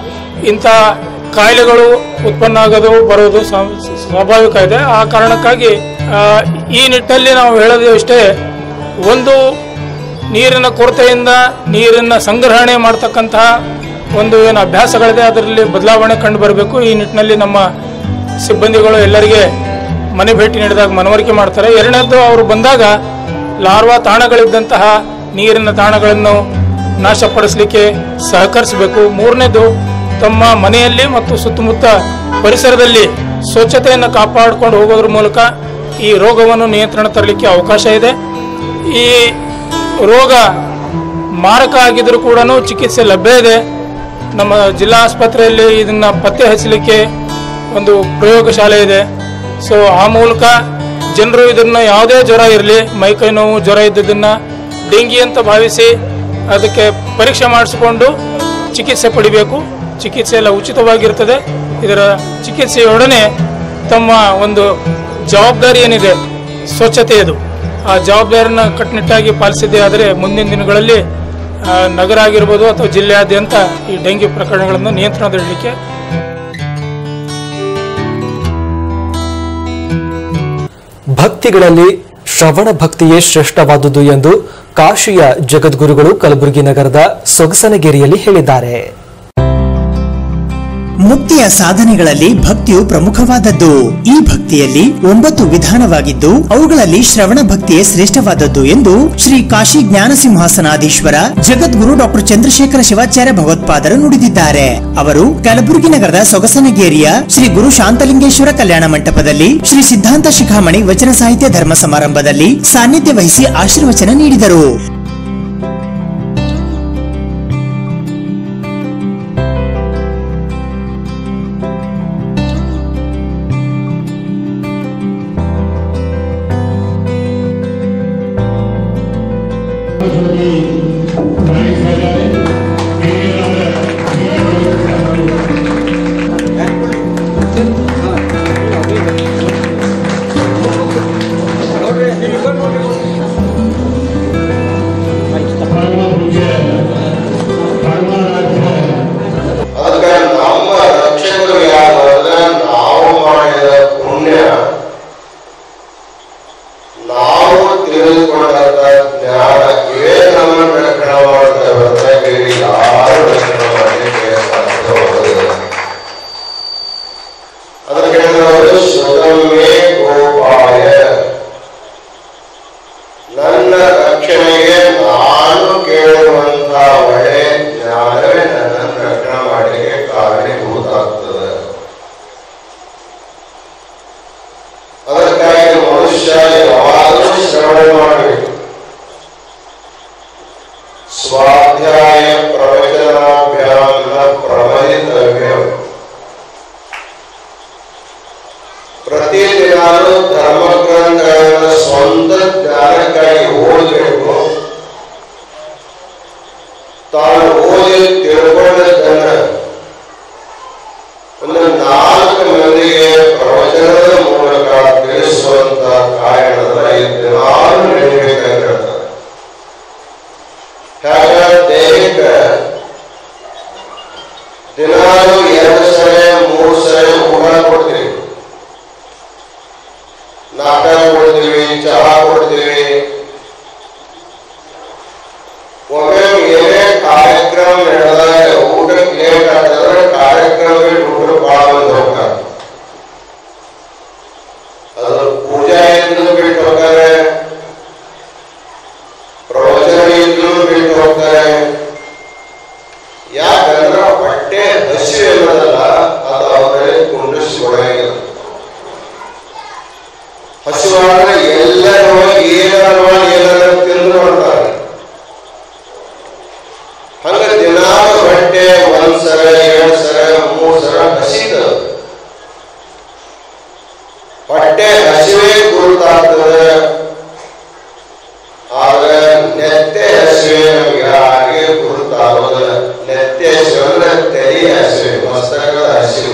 ಇಂಥ ಕಾಯಿಲೆಗಳು ಉತ್ಪನ್ನ ಆಗೋದು ಬರೋದು ಸ್ವ- ಸ್ವಾಭಾವಿಕ ಇದೆ ಆ ಕಾರಣಕ್ಕಾಗಿ ಆ, ಈ ನಿಟ್ಟಿನಲ್ಲಿ ನಾವು ಹೇಳೋದು ಇಷ್ಟೇ ಒಂದು ನೀರಿನ ಕೊರತೆಯಿಂದ ನೀರನ್ನ ಸಂಗ್ರಹಣೆ ಮಾಡ್ತಕ್ಕಂತಹ ಒಂದು ಏನು ಅಭ್ಯಾಸಗಳಿದೆ ಅದರಲ್ಲಿ ಬದಲಾವಣೆ ಕಂಡು ಬರಬೇಕು ಈ ನಿಟ್ಟಿನಲ್ಲಿ ನಮ್ಮ ಸಿಬ್ಬಂದಿಗಳು ಎಲ್ಲರಿಗೆ ಮನೆ ಭೇಟಿ ನೀಡಿದಾಗ ಮನವರಿಕೆ ಮಾಡ್ತಾರೆ ಎರಡನೇದ್ದು ಅವರು ಬಂದಾಗ ಲಾರ್ವಾ ತಾಣಗಳಿದ್ದಂತಹ ನೀರಿನ ತಾಣಗಳನ್ನು ನಾಶಪಡಿಸಲಿಕ್ಕೆ ಸಹಕರಿಸಬೇಕು ಮೂರನೇದು ತಮ್ಮ ಮನೆಯಲ್ಲಿ ಮತ್ತು ಸುತ್ತಮುತ್ತ ಪರಿಸರದಲ್ಲಿ ಸ್ವಚ್ಛತೆಯನ್ನು ಕಾಪಾಡಿಕೊಂಡು ಹೋಗೋದ್ರ ಮೂಲಕ ಈ ರೋಗವನ್ನು ನಿಯಂತ್ರಣ ತರಲಿಕ್ಕೆ ಅವಕಾಶ ಇದೆ ಈ ರೋಗ ಮಾರಕ ಆಗಿದ್ರೂ ಕೂಡ ಚಿಕಿತ್ಸೆ ಲಭ್ಯ ಇದೆ ನಮ್ಮ ಜಿಲ್ಲಾ ಆಸ್ಪತ್ರೆಯಲ್ಲಿ ಇದನ್ನ ಪತ್ತೆ ಹಚ್ಚಲಿಕ್ಕೆ ಒಂದು ಪ್ರಯೋಗಶಾಲೆ ಇದೆ ಸೊ ಆ ಮೂಲಕ ಜನರು ಇದನ್ನ ಯಾವುದೇ ಜ್ವರ ಇರಲಿ ಮೈಕೈ ನೋವು ಜ್ವರ ಇದ್ದದನ್ನ ಡೆಂಗಿ ಅಂತ ಭಾವಿಸಿ ಅದಕ್ಕೆ ಪರೀಕ್ಷೆ ಮಾಡಿಸಿಕೊಂಡು ಚಿಕಿತ್ಸೆ ಪಡಿಬೇಕು ಚಿಕಿತ್ಸೆ ಎಲ್ಲ ಉಚಿತವಾಗಿರ್ತದೆ ಇದರ ಚಿಕಿತ್ಸೆಯೊಡನೆ ತಮ್ಮ ಒಂದು ಜವಾಬ್ದಾರಿ ಏನಿದೆ ಸ್ವಚ್ಛತೆಯದು ಆ ಜವಾಬ್ದಾರಿನ ಕಟ್ಟುನಿಟ್ಟಾಗಿ ಪಾಲಿಸಿದ್ದೇ ಆದರೆ ಮುಂದಿನ ದಿನಗಳಲ್ಲಿ ಆ, ನಗರ ಆಗಿರ್ಬೋದು ಅಥವಾ ಜಿಲ್ಲೆಯಾದ್ಯಂತ ಈ ಡೆಂಗ್ಯೂ ಪ್ರಕರಣಗಳನ್ನು ನಿಯಂತ್ರಣದಲ್ಲಿಡಲಿಕ್ಕೆ ಭಕ್ತಿಗಳಲ್ಲಿ ಶ್ರವಣ ಭಕ್ತಿಯೇ ಶ್ರೇಷ್ಠವಾದುದು ಎಂದು ಕಾಶಿಯ ಜಗದ್ಗುರುಗಳು ಕಲಬುರಗಿ ನಗರದ ಸೊಗಸನಗೇರಿಯಲ್ಲಿ ಹೇಳಿದ್ದಾರೆ ಮುಕ್ತಿಯ ಸಾಧನೆಗಳಲ್ಲಿ ಭಕ್ತಿಯು ಪ್ರಮುಖವಾದದ್ದು ಈ ಭಕ್ತಿಯಲ್ಲಿ ಒಂಬತ್ತು ವಿಧಾನವಾಗಿದ್ದು ಅವುಗಳಲ್ಲಿ ಶ್ರವಣ ಭಕ್ತಿಯೇ ಶ್ರೇಷ್ಠವಾದದ್ದು ಎಂದು ಶ್ರೀ ಕಾಶಿ ಜ್ಞಾನ ಸಿಂಹಾಸನಾಧೀಶ್ವರ ಜಗದ್ಗುರು ಡಾಕ್ಟರ್ ಚಂದ್ರಶೇಖರ ಶಿವಾಚಾರ್ಯ ಭಗವತ್ಪಾದರು ನುಡಿದಿದ್ದಾರೆ ಅವರು ಕಲಬುರಗಿ ನಗರದ ಸೊಗಸನಗೇರಿಯ ಶ್ರೀ ಗುರು ಶಾಂತಲಿಂಗೇಶ್ವರ ಕಲ್ಯಾಣ ಮಂಟಪದಲ್ಲಿ ಶ್ರೀ ಸಿದ್ಧಾಂತ ಶಿಖಾಮಣಿ ವಚನ ಸಾಹಿತ್ಯ ಧರ್ಮ ಸಮಾರಂಭದಲ್ಲಿ ಸಾನ್ನಿಧ್ಯ ವಹಿಸಿ ಆಶೀರ್ವಚನ ನೀಡಿದರು ಅದಕ್ಕೆ ನಮ್ಮ ರಕ್ಷಕರು ಯಾರು ಅಂದ್ರೆ ನಾವು ಮಾಡಿದ ಪುಣ್ಯ ನಾವು ತಿಳಿದುಕೊಂಡಂತ ಜ್ಞಾನ ಇವೇ ನಮ್ಮ ರಕ್ಷಣೆ ಮಾಡ್ತೇವೆ ಹೊರತಾಗಿ ಬೇರೆ ಯಾರು ರಕ್ಷಣೆ ಮಾಡಲಿಕ್ಕೆ ಸಾಧ್ಯವಾಗುವುದಿಲ್ಲ ಅದಕ್ಕೆ ಅವರು ಸ್ವತಮೇ ಗೋಪಾಯ ನನ್ನ ರಕ್ಷಣೆಗೆ ನಾನು ಕೇಳುವಂತ ಒಳ್ಳೆ ಜ್ಞಾನವೇ ನನ್ನನ್ನು ರಕ್ಷಣೆ ಮಾಡಲಿಕ್ಕೆ ಕಾರಣೀಭೂತ ಆಗ್ತದೆ ಅದಕ್ಕಾಗಿ ಮನುಷ್ಯ ಯಾವಾಗಲೂ ಶ್ರವಣ ಮಾಡಬೇಕು ಸ್ವಾಧ್ಯಾಯ ಪ್ರವಚನಾಭ್ಯಾಮ ಪ್ರಮದಿತವ್ಯ ಪ್ರತಿದಿನಾನು ಧರ್ಮಗ್ರಂಥಗಳನ್ನು ಸ್ವಂತ ಜ್ಞಾನಕ್ಕಾಗಿ ಓದಬೇಕು ತಾನು ಓದಿ ತಿಳ್ಕೊಂಡದ್ದನ್ನ ಒಂದು ನಾಲ್ಕು ಮಂದಿಗೆ ಪ್ರವಚನದ ಮೂಲಕ ತಿಳಿಸುವಂತ ಕಾರಣದ ಈ ದಿನಾಲು ನಡಿಬೇಕಂತ ಹೇಳ್ತಾರೆ ಹಾಗ ದೇಹಕ್ಕೆ ದಿನಾಲು ಎರಡು ಸಲ ಮೂರು ಸಲ ಊಟ ಕೊಡ್ತೀವಿ ನಾಟಕ ಕೊಡ್ತೀವಿ ಚಹಾ ಕೊಡ್ತೀವಿ ಒಮ್ಮೆ ಏನೇ ಕಾರ್ಯಕ್ರಮ ನಡೆದಾಗ ಊಟಕ್ಕೆ ಲೇಟ್ ಆಗ್ತದ್ರೆ ಕಾರ್ಯಕ್ರಮ ಬಿಟ್ಟು ಊಟ ಬಹಳ ಮಂದಿ ಹೋಗ್ತಾರೆ ಅದು ಪೂಜಾ ಇದ್ರು ಬಿಟ್ಟು ಹೋಗ್ತಾರೆ ಪ್ರವಚನ ಇದ್ರು ಬಿಟ್ಟು ಹೋಗ್ತಾರೆ ಯಾಕಂದ್ರೆ ಹೊಟ್ಟೆ ಹಸಿ ಅನ್ನೋದಲ್ಲ ಅದು ಅವರಲ್ಲಿ ಕುಂಡಿಸ್ಕೊಡಂಗಿಲ್ಲ ಹಸಿವಾದ್ರೆ ಎಲ್ಲರೂ ಏನಾರು ಏನಾರು ತಿಂದು ಮಾಡ್ತಾರೆ ಹಂಗ ದಿನಾಲು ಹೊಟ್ಟೆ ಒಂದ್ ಸರ ಎರಡ್ ಸರ ಮೂರ್ ಸರ ಹಸಿದ ಹೊಟ್ಟೆ ಹಸಿವೆ ಗುರುತಾಗ್ತದೆ ಆದ್ರೆ ನೆತ್ತೆ ಹಸಿವೆ ನಮ್ಗೆ ಯಾರಿಗೆ ಗುರುತಾಗೋದಿಲ್ಲ ನೆತ್ತೆ ಹಸಿವೆ ಅಂದ್ರೆ ತೆರಿ ಹಸಿವೆ ಮಸ್ತಕದ ಹಸಿವೆ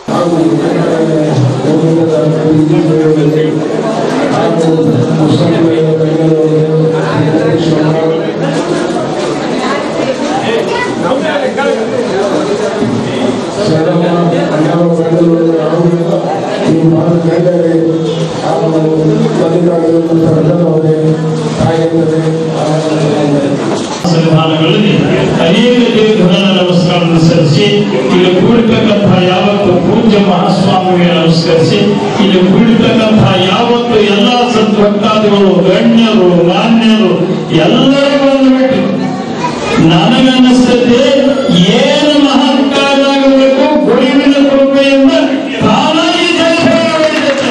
ಸಂವಿಧಾನಗಳಲ್ಲಿ ಅನೇಕ ದೇವರುಗಳ ನಮಸ್ಕಾರವನ್ನು ಸಲ್ಲಿಸಿ ಇಲ್ಲಿ ಕೂಡಿರ್ತಕ್ಕಂತಹ ಯಾವತ್ತು ಪೂಜ್ಯ ಮಹಾಸ್ವಾಮಿಗೆ ನಮಸ್ಕರಿಸಿ ಇಲ್ಲಿ ಕೂಡಿರ್ತಕ್ಕಂತಹ ಯಾವತ್ತು ಎಲ್ಲ ಸದ್ಭಕ್ತಾದಿಗಳು ಗಣ್ಯರು ಮಾನ್ಯರು ಎಲ್ಲರಿಗೂ ಒಂದು ಬಿಟ್ಟು ನನಗನ್ನಿಸ್ತದೆ ಏನು ಮಹತ್ಕಾರ್ಯ ಆಗಬೇಕು ಗುರುವಿನ ಕೃಪೆಯಿಂದ ತಾನಾಗಿ ಜಯಗಳಿಸುತ್ತೆ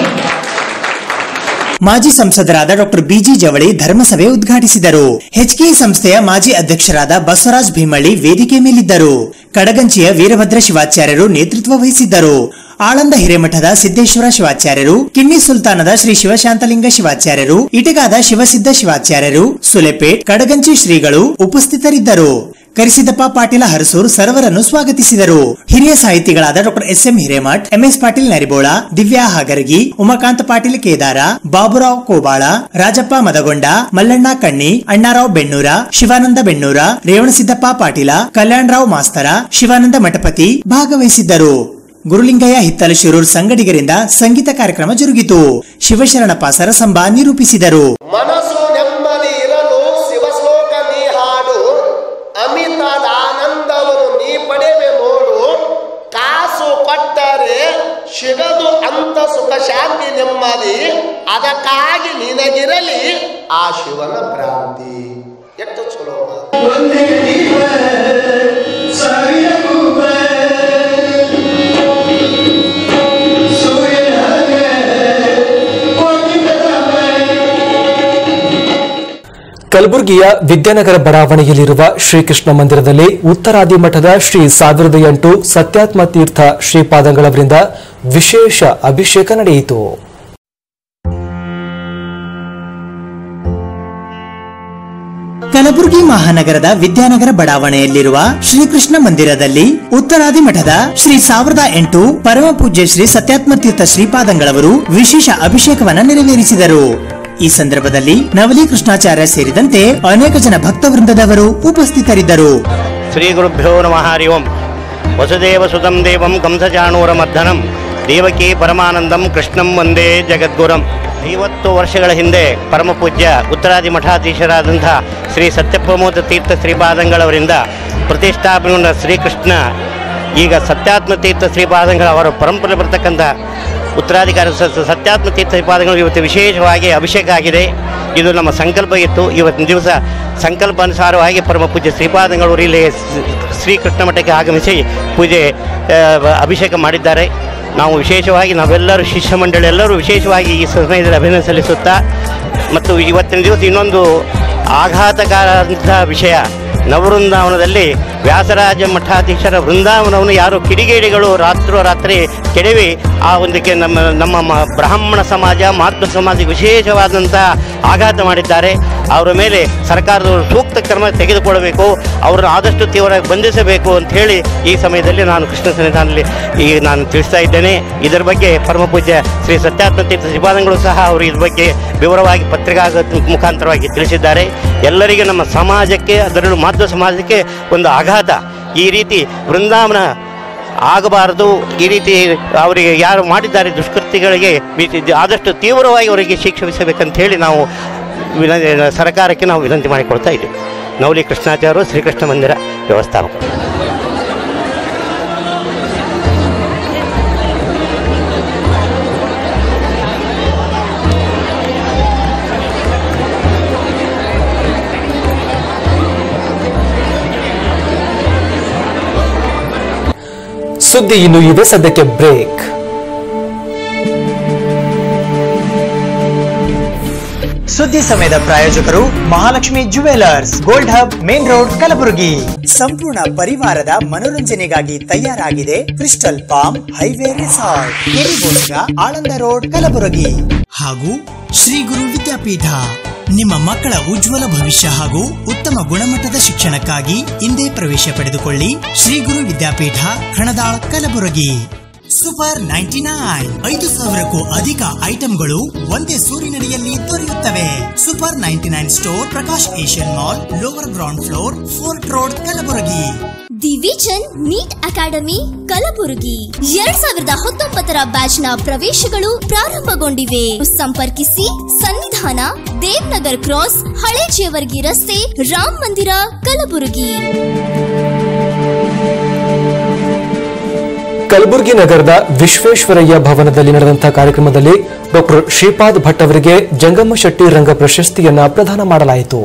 ಮಾಜಿ ಸಂಸದರಾದ ಡಾಕ್ಟರ್ ಬಿಜಿ ಜವಳಿ ಧರ್ಮಸಭೆ ಉದ್ಘಾಟಿಸಿದರು ಎಚ್ಕೆ ಸಂಸ್ಥೆಯ ಮಾಜಿ ಅಧ್ಯಕ್ಷರಾದ ಬಸವರಾಜ್ ಭೀಮಳ್ಳಿ ವೇದಿಕೆ ಮೇಲಿದ್ದರು ಕಡಗಂಚಿಯ ವೀರಭದ್ರ ಶಿವಾಚಾರ್ಯರು ನೇತೃತ್ವ ವಹಿಸಿದ್ದರು ಆಳಂದ ಹಿರೇಮಠದ ಸಿದ್ದೇಶ್ವರ ಶಿವಾಚಾರ್ಯರು ಕಿಣ್ಣಿ ಸುಲ್ತಾನದ ಶ್ರೀ ಶಿವಶಾಂತಲಿಂಗ ಶಿವಾಚಾರ್ಯರು ಇಟಗಾದ ಶಿವಸಿದ್ಧ ಶಿವಾಚಾರ್ಯರು ಸುಲೆಪೇಟ್ ಕಡಗಂಚಿ ಶ್ರೀಗಳು ಉಪಸ್ಥಿತರಿದ್ದರು ಕರಿಸಿದ್ದಪ್ಪ ಪಾಟೀಲ ಹರಸೂರ್ ಸರ್ವರನ್ನು ಸ್ವಾಗತಿಸಿದರು ಹಿರಿಯ ಸಾಹಿತಿಗಳಾದ doctor S M Hiremath M S Patil Naribol Divya Hagargi Umakanta Patil Kedara Baburao Kobal Rajappa Madagonda Mallanna Kanni Annarao ಬೆಣ್ಣೂರ Shivananda ಬೆಣ್ಣೂರ Revanasiddappa Patil Kalyan Rao ಮಾಸ್ತರ ಶಿವಾನಂದ ಮಠಪತಿ ಭಾಗವಹಿಸಿದ್ದರು ಗುರುಲಿಂಗಯ್ಯ ಹಿತ್ತಲ ಶಿರೂರ್ ಸಂಗಡಿಗರಿಂದ ಸಂಗೀತ ಕಾರ್ಯಕ್ರಮ ಜರುಗಿತು ಶಿವಶರಣಪ್ಪ ಸರಸಂಬ ನಿರೂಪಿಸಿದರು ಮನಸ್ಸು ನೆಮ್ಮದಿ ಇರಲು ಶಿವಶ್ಲೋಕ ನೀ ಹಾಡು ಅಮಿತಾದ ಆನಂದವನ್ನು ನೀ ಪಡೆವೆ ನೋಡು ಕಾಸು ಸಿಗದು ಅಂತ ಸುಖ ಶಾಂತಿ ನೆಮ್ಮದಿ ಅದಕ್ಕಾಗಿ ನಿನಗಿರಲಿ ಆ ಶಿವನ ಭ್ರಾಂತಿ ಎಷ್ಟು ಚಲೋ ಕಲಬುರಗಿಯ ವಿದ್ಯಾನಗರ ಬಡಾವಣೆಯಲ್ಲಿರುವ ಶ್ರೀಕೃಷ್ಣ ಮಂದಿರದಲ್ಲಿ ಉತ್ತರಾದಿ ಮಠದ ಶ್ರೀ ಸಾವಿರದ ಎಂಟು ಸತ್ಯಾತ್ಮ ತೀರ್ಥ ಶ್ರೀಪಾದಂಗಳವರಿಂದ ವಿಶೇಷ ಅಭಿಷೇಕ ನಡೆಯಿತು ಕಲಬುರಗಿ ಮಹಾನಗರದ ವಿದ್ಯಾನಗರ ಬಡಾವಣೆಯಲ್ಲಿರುವ ಶ್ರೀಕೃಷ್ಣ ಮಂದಿರದಲ್ಲಿ ಉತ್ತರಾದಿ ಮಠದ ಶ್ರೀ ಸಾವಿರದ ಎಂಟು ಪರಮ ಪೂಜ್ಯ ಶ್ರೀ ಸತ್ಯಾತ್ಮ ತೀರ್ಥ ಶ್ರೀಪಾದಂಗಳವರು ವಿಶೇಷ ಅಭಿಷೇಕವನ್ನ ನೆರವೇರಿಸಿದರು ಈ ಸಂದರ್ಭದಲ್ಲಿ ನವಲಿ ಕೃಷ್ಣಾಚಾರ್ಯ ಸೇರಿದಂತೆ ಅನೇಕ ಜನ ಭಕ್ತವೃಂದದವರು ಉಪಸ್ಥಿತರಿದ್ದರು ಶ್ರೀ ಗುರುಭ್ಯೋ ನಮಃ ಹರಿ ಓಂ ವಸುದೇವ ಸುತಂ ದೇವಂ ಕಂಸಚಾಣೂರಮರ್ಧನಂ ದೇವಕಿ ಪರಮಾನಂದಂ ಕೃಷ್ಣಂ ಒಂದೇ ಜಗದ್ಗುರಂ ಐವತ್ತು ವರ್ಷಗಳ ಹಿಂದೆ ಪರಮ ಪೂಜ್ಯ ಉತ್ತರಾದಿ ಮಠಾಧೀಶರಾದಂಥ ಶ್ರೀ ಸತ್ಯಪ್ರಮೋದ ತೀರ್ಥ ಶ್ರೀಪಾದಂಗಳವರಿಂದ ಪ್ರತಿಷ್ಠಾಪನೆಗೊಂಡ ಶ್ರೀಕೃಷ್ಣ ಈಗ ಸತ್ಯಾತ್ಮ ತೀರ್ಥ ಶ್ರೀಪಾದಂಗಳ ಅವರ ಪರಂಪರೆ ಬರ್ತಕ್ಕಂಥ ಉತ್ತರಾಧಿಕಾರಿ ಸ- ಸ- ಸತ್ಯಾತ್ಮ ತೀರ್ಥ ಶ್ರೀಪಾದಗಳು ಇವತ್ತು ವಿಶೇಷವಾಗಿ ಅಭಿಷೇಕ ಆಗಿದೆ ಇದು ನಮ್ಮ ಸಂಕಲ್ಪ ಇತ್ತು ಇವತ್ತಿನ ದಿವಸ ಸಂಕಲ್ಪ ಅನುಸಾರವಾಗಿ ಪರಮ ಪೂಜ್ಯ ಶ್ರೀಪಾದಂಗಳವರು ಇಲ್ಲಿ ಸ್- ಶ್ರೀಕೃಷ್ಣ ಮಠಕ್ಕೆ ಆಗಮಿಸಿ ಪೂಜೆ ಆ, ಅಭಿಷೇಕ ಮಾಡಿದ್ದಾರೆ ನಾವು ವಿಶೇಷವಾಗಿ ನಾವೆಲ್ಲರೂ ಶಿಷ್ಯ ಮಂಡಳಿ ಎಲ್ಲರೂ ವಿಶೇಷವಾಗಿ ಈ ಸಮಯದಲ್ಲಿ ಅಭಿನಂದನೆ ಸಲ್ಲಿಸುತ್ತಾ ಮತ್ತು ಇವತ್ತಿನ ದಿವಸ ಇನ್ನೊಂದು ಆಘಾತಕಾರಂಥ ವಿಷಯ ನವವೃಂದಾವನದಲ್ಲಿ ವ್ಯಾಸರಾಜ ಮಠಾಧೀಶರ ವೃಂದಾವನವನ್ನು ಯಾರು ಕಿಡಿಗೇಡಿಗಳು ರಾತ್ರೋರಾತ್ರಿ ಕೆಡವಿ ಆ ಒಂದಕ್ಕೆ ನಮ್ಮ ನಮ್ಮ ಮ- ಬ್ರಾಹ್ಮಣ ಸಮಾಜ ಮಾತೃ ಸಮಾಜಕ್ಕೆ ವಿಶೇಷವಾದಂಥ ಆಘಾತ ಮಾಡಿದ್ದಾರೆ ಅವರ ಮೇಲೆ ಸರ್ಕಾರದವರು ಸೂಕ್ತ ಕ್ರಮ ತೆಗೆದುಕೊಳ್ಳಬೇಕು ಅವರನ್ನು ಆದಷ್ಟು ತೀವ್ರವಾಗಿ ಬಂಧಿಸಬೇಕು ಅಂತ ಹೇಳಿ ಈ ಸಮಯದಲ್ಲಿ ನಾನು ಕೃಷ್ಣ ಸನ್ನಿಧಾನದಲ್ಲಿ ಈ ನಾನು ತಿಳಿಸ್ತಾ ಇದ್ದೇನೆ ಇದರ ಬಗ್ಗೆ ಪರಮ ಪೂಜ್ಯ ಶ್ರೀ ಸತ್ಯಾತ್ಮ ತೀರ್ಥ ಶ್ರೀಪಾದಂಗಳು ಸಹ ಅವರು ಇದ್ರ ಬಗ್ಗೆ ವಿವರವಾಗಿ ಪತ್ರಿಕಾ ಮುಖಾಂತರವಾಗಿ ತಿಳಿಸಿದ್ದಾರೆ ಎಲ್ಲರಿಗೂ ನಮ್ಮ ಸಮಾಜಕ್ಕೆ ಅದರಲ್ಲೂ ಮಾತೃ ಸಮಾಜಕ್ಕೆ ಒಂದು ಆಘಾತ ಈ ರೀತಿ ವೃಂದಾವನ ಆಗಬಾರದು ಈ ರೀತಿ ಅವರಿಗೆ ಯಾರು ಮಾಡಿದ್ದಾರೆ ದುಷ್ಕೃತ್ಯಗಳಿಗೆ ವಿ- ಆದಷ್ಟು ತೀವ್ರವಾಗಿ ಅವರಿಗೆ ಶಿಕ್ಷೆ ವಿಧಿಸಬೇಕಂತ ಹೇಳಿ ನಾವು ವಿನಂತಿ ಸರ್ಕಾರಕ್ಕೆ ನಾವು ವಿನಂತಿ ಮಾಡಿಕೊಳ್ತಾ ಇದ್ದೀವಿ ನವಲಿ ಕೃಷ್ಣಾಚಾರ್ಯರು ಶ್ರೀಕೃಷ್ಣ ಮಂದಿರ ವ್ಯವಸ್ಥಾಪಕರು ಸುದ್ದಿ ಇನ್ನು ಇದೆ ಸದ್ಯಕ್ಕೆ ಬ್ರೇಕ್ ಸುದ್ದಿ ಸಮಯದ ಪ್ರಾಯೋಜಕರು Mahalakshmi jewellers gold hub main road Kalaburagi ಸಂಪೂರ್ಣ ಪರಿವಾರದ ಮನೋರಂಜನೆಗಾಗಿ ತಯಾರಾಗಿದೆ ಕ್ರಿಸ್ಟಲ್ ಪಾಮ್ ಹೈವೇ ರೆಸಾರ್ಟ್ ಕೆರಿಬೋಸ್ಗ ಆಳಂದ ರೋಡ್ ಕಲಬುರಗಿ ಹಾಗೂ ಶ್ರೀ ಗುರು ವಿದ್ಯಾಪೀಠ ನಿಮ್ಮ ಮಕ್ಕಳ ಉಜ್ವಲ ಭವಿಷ್ಯ ಹಾಗೂ ಉತ್ತಮ ಗುಣಮಟ್ಟದ ಶಿಕ್ಷಣಕ್ಕಾಗಿ ಇಂದೇ ಪ್ರವೇಶ ಪಡೆದುಕೊಳ್ಳಿ Shri Guru Vidyapeetha Khanadal Kalaburagi super ninety nine ಐದು ಸಾವಿರಕ್ಕೂ ಅಧಿಕ ಐಟಂಗಳು ಒಂದೇ ಸೂರಿನಡಿಯಲ್ಲಿ ದೊರೆಯುತ್ತವೆ super ninety nine store Prakash Asian mall lower ground floor fort road Kalaburagi the vision NEET academy Kalaburagi ಎರಡ್ ಸಾವಿರದ ಹತ್ತೊಂಬತ್ತರ ಬ್ಯಾಚ್ ನ ಪ್ರವೇಶಗಳು ಪ್ರಾರಂಭಗೊಂಡಿವೆ ಸಂಪರ್ಕಿಸಿ ಸನ್ನಿಧಾನ ದೇವ್ನಗರ್ ಕ್ರಾಸ್ ಹಳೆ ಜೇವರ್ಗಿ ರಸ್ತೆ ರಾಮ್ ಮಂದಿರ ಕಲಬುರಗಿ ಕಲಬುರಗಿ ನಗರದ ವಿಶ್ವೇಶ್ವರಯ್ಯ ಭವನದಲ್ಲಿ ನಡೆದಂತಹ ಕಾರ್ಯಕ್ರಮದಲ್ಲಿ ಡಾಕ್ಟರ್ ಶ್ರೀಪಾದ್ ಭಟ್ ಅವರಿಗೆ ಜಂಗಮ್ಮ ಶೆಟ್ಟಿ ರಂಗ ಪ್ರಶಸ್ತಿಯನ್ನ ಪ್ರದಾನ ಮಾಡಲಾಯಿತು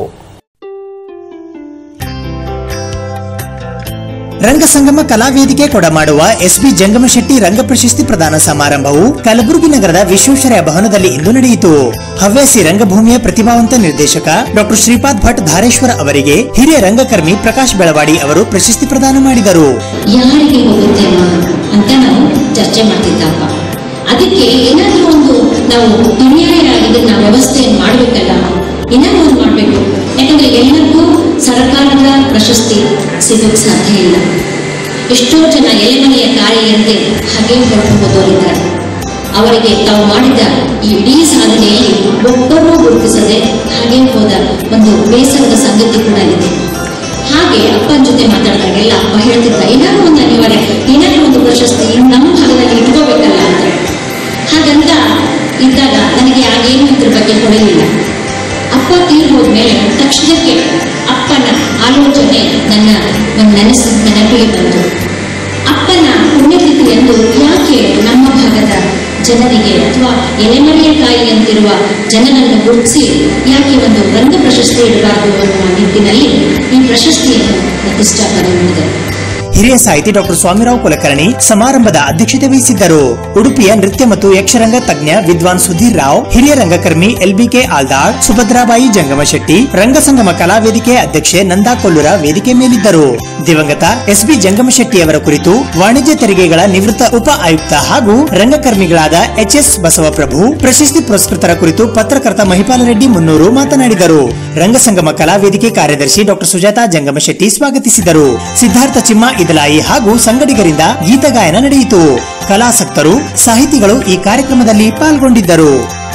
ರಂಗಸಂಗಮ ಕಲಾವೇದಿಕೆ ಕೊಡಮಾಡುವ ಎಸ್ಬಿ ಜಂಗಮಶೆಟ್ಟಿ ರಂಗ ಪ್ರಶಸ್ತಿ ಪ್ರದಾನ ಸಮಾರಂಭವು ಕಲಬುರಗಿ ನಗರದ ವಿಶ್ವೇಶ್ವರಯ್ಯ ಭವನದಲ್ಲಿ ಇಂದು ನಡೆಯಿತು ಹವ್ಯಾಸಿ ರಂಗಭೂಮಿಯ ಪ್ರತಿಭಾವಂತ ನಿರ್ದೇಶಕ ಡಾಕ್ಟರ್ ಶ್ರೀಪಾದ್ ಭಟ್ ಧಾರೇಶ್ವರ ಅವರಿಗೆ ಹಿರಿಯ ರಂಗಕರ್ಮಿ ಪ್ರಕಾಶ್ ಬೆಳವಾಡಿ ಅವರು ಪ್ರಶಸ್ತಿ ಪ್ರದಾನ ಮಾಡಿದರು ಯಾರಿಗೆ ಹೋಗುತ್ತೇನೋ ಅಂತ ನಾವು ಚರ್ಚೆ ಮಾಡ್ತಿದ್ದಪ್ಪ ಅದಕ್ಕೆ ಏನಾದರೂ ಒಂದು ನಾವು ಪರ್ಯಾಯವಾಗಿ ಇದನ್ನ ವ್ಯವಸ್ಥೆಯನ್ನು ಮಾಡಬೇಕಲ್ಲ ಏನಾದರೂ ಒಂದು ಮಾಡಬೇಕು ಯಾಕಂದ್ರೆ ಎಲ್ಲರಿಗೂ ಸರ್ಕಾರದ ಪ್ರಶಸ್ತಿ ಸಿಗೋಕ್ಕೆ ಸಾಧ್ಯ ಇಲ್ಲ ಎಷ್ಟೋ ಜನ ಎಲೆಮನೆಯ ಕಾಯಿಯಂತೆ ಹಾಗೆ ಹೊರಟು ಹೋದವರಿದ್ದಾರೆ ಅವರಿಗೆ ತಾವು ಮಾಡಿದ ಈ ಇಡೀ ಸಾಧನೆಯಲ್ಲಿ ಒಬ್ಬರನ್ನೂ ಗುರುತಿಸದೆ ಹಾಗೆ ಹೋದ ಒಂದು ಬೇಸರದ ಸಂಗತಿ ಕೂಡ ಇದೆ ಹಾಗೆ ಅಪ್ಪನ ಜೊತೆ ಮಾತಾಡಿದಾಗೆಲ್ಲ ಅಪ್ಪ ಹೇಳ್ತಿದ್ದ ಏನಾದ್ರು ಒಂದು ಅನಿವಾರ್ಯ ಏನಾದ್ರು ಒಂದು ಪ್ರಶಸ್ತಿ ನಮ್ಮ ಭಾಗದಲ್ಲಿ ಇಟ್ಕೋಬೇಕಲ್ಲ ಅಂತ ಹಾಗಂತ ಇದ್ದಾಗ ನನಗೆ ಆಗೇನು ಇದ್ರ ಬಗ್ಗೆ ಹೊಳೆಯಿಲ್ಲ ಅಪ್ಪ ತೀರ್ ಹೋದ್ಮೇಲೆ ತಕ್ಷಣಕ್ಕೆ ಅಪ್ಪನ ಆಲೋಚನೆ ನನ್ನ ಒಂದು ನೆನಸು ನೆನಪಿಗೆ ಬಂತು ಅಪ್ಪನ ಪುಣ್ಯತಿಥಿಯಂದು ಯಾಕೆ ನಮ್ಮ ಭಾಗದ ಜನರಿಗೆ ಅಥವಾ ಎಲೆಮರೆಯ ಕಾಯಿ ಅಂತಿರುವ ಜನರನ್ನು ಗುರುತಿಸಿ ಯಾಕೆ ಒಂದು ರಂಗ ಪ್ರಶಸ್ತಿ ಇಡಬಾರದು ಅನ್ನುವ ನಿಟ್ಟಿನಲ್ಲಿ ಈ ಪ್ರಶಸ್ತಿಯನ್ನು ಪ್ರತಿಷ್ಠಾಪನೆ ಮಾಡಿದೆ ಹಿರಿಯ ಸಾಹಿತಿ ಡಾಕ್ಟರ್ ಸ್ವಾಮಿರಾವ್ ಕುಲಕರ್ಣಿ ಸಮಾರಂಭದ ಅಧ್ಯಕ್ಷತೆ ವಹಿಸಿದ್ದರು ಉಡುಪಿಯ ನೃತ್ಯ ಮತ್ತು ಯಕ್ಷರಂಗ ತಜ್ಞ ವಿದ್ವಾನ್ ಸುಧೀರ್ ರಾವ್ ಹಿರಿಯ ರಂಗಕರ್ಮಿ ಎಲ್ಬಿಕೆ ಆಲ್ದಾಳ್ ಸುಭದ್ರಾಬಾಯಿ ಜಂಗಮ ಶೆಟ್ಟಿ ರಂಗಸಂಗಮ ಕಲಾ ವೇದಿಕೆ ಅಧ್ಯಕ್ಷೆ ನಂದಾ ಕೊಲ್ಲೂರ ವೇದಿಕೆ ಮೇಲಿದ್ದರು ದಿವಂಗತ ಎಸ್ ಬಿ ಜಂಗಮ ಶೆಟ್ಟಿ ಅವರ ಕುರಿತು ವಾಣಿಜ್ಯ ತೆರಿಗೆಗಳ ನಿವೃತ್ತ ಉಪ ಆಯುಕ್ತ ಹಾಗೂ ರಂಗಕರ್ಮಿಗಳಾದ ಎಚ್ ಎಸ್ ಬಸವಪ್ರಭು ಪ್ರಶಸ್ತಿ ಪುರಸ್ಕೃತರ ಕುರಿತು ಪತ್ರಕರ್ತ ಮಹಿಪಾಲ ರೆಡ್ಡಿ ಮುನ್ನೂರು ಮಾತನಾಡಿದರು ರಂಗಸಂಗಮ ಕಲಾ ವೇದಿಕೆ ಕಾರ್ಯದರ್ಶಿ ಡಾಕ್ಟರ್ ಸುಜಾತಾ ಜಂಗಮ ಶೆಟ್ಟಿ ಸ್ವಾಗತಿಸಿದರು ಸಿದ್ಧಾರ್ಥ ಚಿಮ್ಮ ಇದಲಾಯಿ ಹಾಗೂ ಸಂಗಡಿಗರಿಂದ ಗೀತಗಾಯನ ನಡೆಯಿತು ಕಲಾಸಕ್ತರು ಸಾಹಿತಿಗಳು ಈ ಕಾರ್ಯಕ್ರಮದಲ್ಲಿ ಪಾಲ್ಗೊಂಡಿದ್ದರು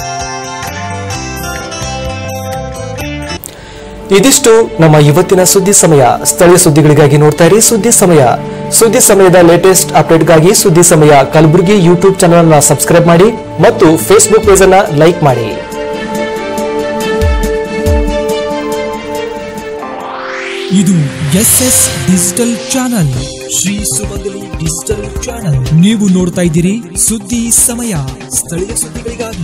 ಇದಿಷ್ಟು ನಮ್ಮ ಇವತ್ತಿನ ಸುದ್ದಿ ಸಮಯ ಸ್ಥಳೀಯ ಸುದ್ದಿಗಳಿಗಾಗಿ ನೋಡ್ತಾ ಇರಿ ಸುದ್ದಿ ಸಮಯ ಸುದ್ದಿ ಸಮಯದ ಲೇಟೆಸ್ಟ್ ಅಪ್ಡೇಟ್ಗಾಗಿ ಸುದ್ದಿ ಸಮಯ ಕಲಬುರಗಿ ಯೂಟ್ಯೂಬ್ ಚಾನೆಲ್ ಅನ್ನ ಸಬ್ಸ್ಕ್ರೈಬ್ ಮಾಡಿ ಮತ್ತು ಫೇಸ್ಬುಕ್ ಪೇಜ್ ಅನ್ನ ಲೈಕ್ ಮಾಡಿ ಇದು S S digital channel Shri Sumangali digital channel ನೀವು ನೋಡ್ತಾ ಇದ್ದೀರಿ ಸುದ್ದಿ ಸಮಯ ಸ್ಥಳೀಯ ಸುದ್ದಿಗಳಿಗಾಗಿ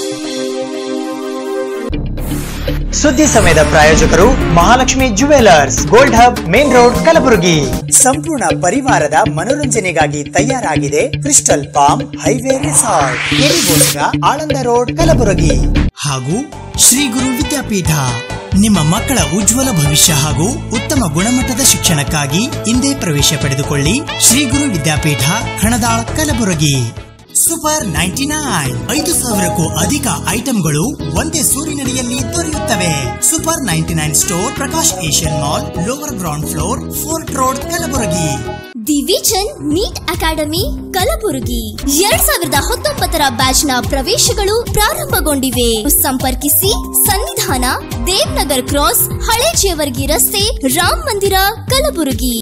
ಸುದ್ದಿ ಸಮಯದ ಪ್ರಾಯೋಜಕರು Mahalakshmi jewellers gold hub main road Kalaburagi ಸಂಪೂರ್ಣ ಪರಿವಾರದ ಮನೋರಂಜನೆಗಾಗಿ ತಯಾರಾಗಿದೆ ಕ್ರಿಸ್ಟಲ್ ಪಾಮ್ ಹೈವೇ ರೆಸಾರ್ಟ್ ಕೆರಿಗೋಸ್ಕರ ಆಳಂದ ರೋಡ್ ಕಲಬುರಗಿ ಹಾಗೂ ಶ್ರೀ ಗುರು ವಿದ್ಯಾಪೀಠ ನಿಮ್ಮ ಮಕ್ಕಳ ಉಜ್ವಲ ಭವಿಷ್ಯ ಹಾಗೂ ಉತ್ತಮ ಗುಣಮಟ್ಟದ ಶಿಕ್ಷಣಕ್ಕಾಗಿ ಇಂದೇ ಪ್ರವೇಶ ಪಡೆದುಕೊಳ್ಳಿ Shri Guru Vidyapeetha Khanadal Kalaburagi super ninety nine ಐದು ಸಾವಿರಕ್ಕೂ ಅಧಿಕ ಐಟಂಗಳು ಒಂದೇ ಸೂರಿನಡಿಯಲ್ಲಿ ದೊರೆಯುತ್ತವೆ super ninety nine store Prakash Asian mall lower ground floor fort road Kalaburagi the vision NEET academy Kalaburagi ಎರಡ್ ಸಾವಿರದ ಹತ್ತೊಂಬತ್ತರ ಬ್ಯಾಚ್ನ ಪ್ರವೇಶಗಳು ಪ್ರಾರಂಭಗೊಂಡಿವೆ ಸಂಪರ್ಕಿಸಿ ಸನ್ನಿಧಾನ ದೇವ್ನಗರ್ ಕ್ರಾಸ್ ಹಳೆ ಜೇವರ್ಗಿ ರಸ್ತೆ ರಾಮ್ ಮಂದಿರ ಕಲಬುರಗಿ